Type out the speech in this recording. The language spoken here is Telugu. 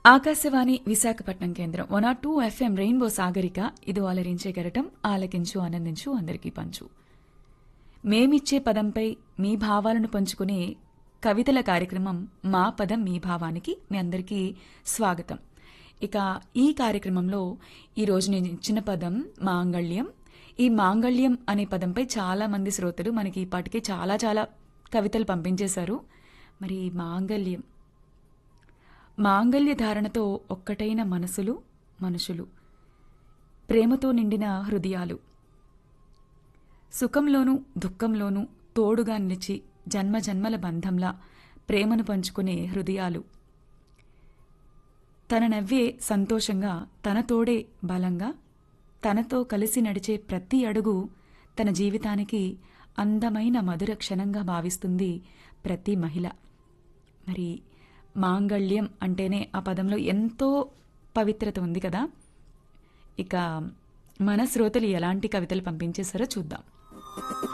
ఆకాశవాణి విశాఖపట్నం కేంద్రం one R two FM rainbow Sagarika ఇది అలరించే గరటం ఆలకించు ఆనందించు అందరికీ పంచు మేమిచ్చే పదంపై మీ భావాలను పంచుకునే కవితల కార్యక్రమం మా పదం మీ భావానికి మీ అందరికీ స్వాగతం ఇక ఈ కార్యక్రమంలో ఈరోజు నేను ఇచ్చిన పదం మాంగళ్యం ఈ మాంగళ్యం అనే పదంపై చాలా మంది శ్రోతలు మనకి ఇప్పటికే చాలా చాలా కవితలు పంపించేశారు మరి మాంగళ్యం మాంగల్య ధారణతో ఒక్కటైన మనసులు మనుషులు ప్రేమతో నిండిన హృదయాలు సుఖంలోనూ దుఃఖంలోనూ తోడుగా నిలిచి జన్మ జన్మల బంధంలా ప్రేమను పంచుకునే హృదయాలు తన నవ్వే సంతోషంగా తన తోడే బలంగా తనతో కలిసి నడిచే ప్రతి అడుగు తన జీవితానికి అందమైన మధుర క్షణంగా భావిస్తుంది ప్రతి మహిళ మరి మాంగళ్యం అంటేనే ఆ పదంలో ఎంతో పవిత్రత ఉంది కదా ఇక మన శ్రోతలు ఎలాంటి కవితలు పంపించేశారో చూద్దాం